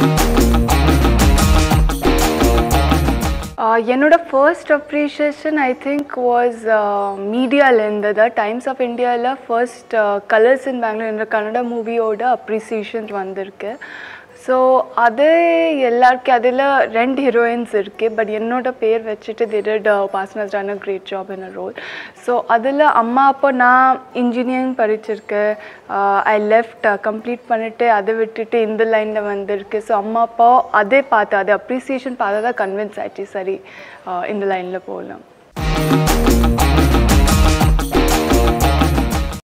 ஆஹ் என்னோட first appreciation I think was மீடியாலேருந்து தான் டைம்ஸ் ஆஃப் இந்தியாவில் ஃபர்ஸ்ட் கலர்ஸ் இன் பெங்களூர் என்ற கன்னட மூவியோட அப்ரிசியேஷன் வந்திருக்கு ஸோ அது எல்லாருக்கும் அதில் ரெண்டு ஹீரோயின்ஸ் இருக்குது பட் என்னோட பேர் வச்சுட்டு திடட் பாஸ்னஸ் done a great job in a role so அதில் அம்மா அப்போ நான் இன்ஜினியரிங் படிச்சிருக்கேன் ஐ லெஃப்ட் கம்ப்ளீட் பண்ணிவிட்டு அதை விட்டுட்டு இந்த லைனில் வந்திருக்கு ஸோ அம்மா அப்பா அதே பார்த்து அதை அப்ரிசியேஷன் பார்த்து தான் கன்வின்ஸ் ஆச்சு சரி ஆஹ் இந்த லைனில் போகலாம்